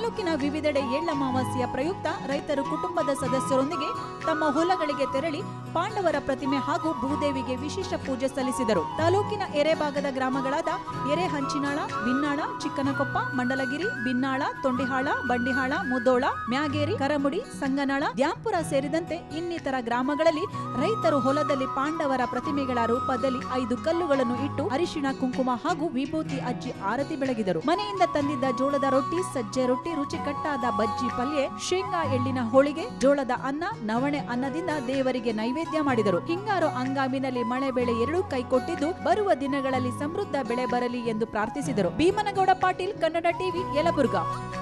ತಾಲೂಕಿನ ವಿವಿಧೆಡೆ ಏಳಮಾವಾಸ್ಯೆಯ ಪ್ರಯುಕ್ತ ರೈತರು ಕುಟುಂಬದ ಸದಸ್ಯರೊಂದಿಗೆ ತಮ್ಮ ಹೊಲಗಳಿಗೆ ತೆರಳಿ ಪಾಂಡವರ ಪ್ರತಿಮೆ ಹಾಗೂ ಭೂದೇವಿಗೆ ವಿಶೇಷ ಪೂಜೆ ಸಲ್ಲಿಸಿದರು ತಾಲೂಕಿನ ಎರೆಭಾಗದ ಗ್ರಾಮಗಳಾದ ಎರೆಹಂಚಿನಾಳ ಬಿನ್ನಾಳ ಚಿಕ್ಕನಕೊಪ್ಪ ಮಂಡಲಗಿರಿ ಬಿನ್ನಾಳ ತೊಂಡಿಹಾಳ ಬಂಡಿಹಾಳ ಮುದ್ದೋಳ ಮ್ಯಾಗೇರಿ ಕರಮುಡಿ ಸಂಗನಾಳ ದ್ಯಾಂಪುರ ಸೇರಿದಂತೆ ಇನ್ನಿತರ ಗ್ರಾಮಗಳಲ್ಲಿ ರೈತರು ಹೊಲದಲ್ಲಿ ಪಾಂಡವರ ಪ್ರತಿಮೆಗಳ ರೂಪದಲ್ಲಿ ಐದು ಕಲ್ಲುಗಳನ್ನು ಇಟ್ಟು ಅರಿಶಿಣ ಕುಂಕುಮ ಹಾಗೂ ವಿಭೂತಿ ಹಚ್ಚಿ ಆರತಿ ಬೆಳಗಿದರು ಮನೆಯಿಂದ ತಂದಿದ್ದ ಜೋಳದ ರೊಟ್ಟಿ ಸಜ್ಜೆ ರೊಟ್ಟಿ ರುಚಿಕಟ್ಟಾದ ಬಜ್ಜಿ ಪಲ್ಯ ಶೇಂಗಾ ಎಳ್ಳಿನ ಹೋಳಿಗೆ ಜೋಳದ ಅನ್ನ ನವಣೆ ಅನ್ನದಿಂದ ದೇವರಿಗೆ ನೈವೇದ್ಯ ಮಾಡಿದರು ಹಿಂಗಾರು ಹಂಗಾಮಿನಲ್ಲಿ ಮಳೆ ಬೆಳೆ ಎರಡೂ ಕೈಕೊಟ್ಟಿದ್ದು ಬರುವ ದಿನಗಳಲ್ಲಿ ಸಮೃದ್ಧ ಬೆಳೆ ಬರಲಿ ಎಂದು ಪ್ರಾರ್ಥಿಸಿದರು ಭೀಮನಗೌಡ ಪಾಟೀಲ್ ಕನ್ನಡ ಟಿವಿ ಯಲಬುರ್ಗಾ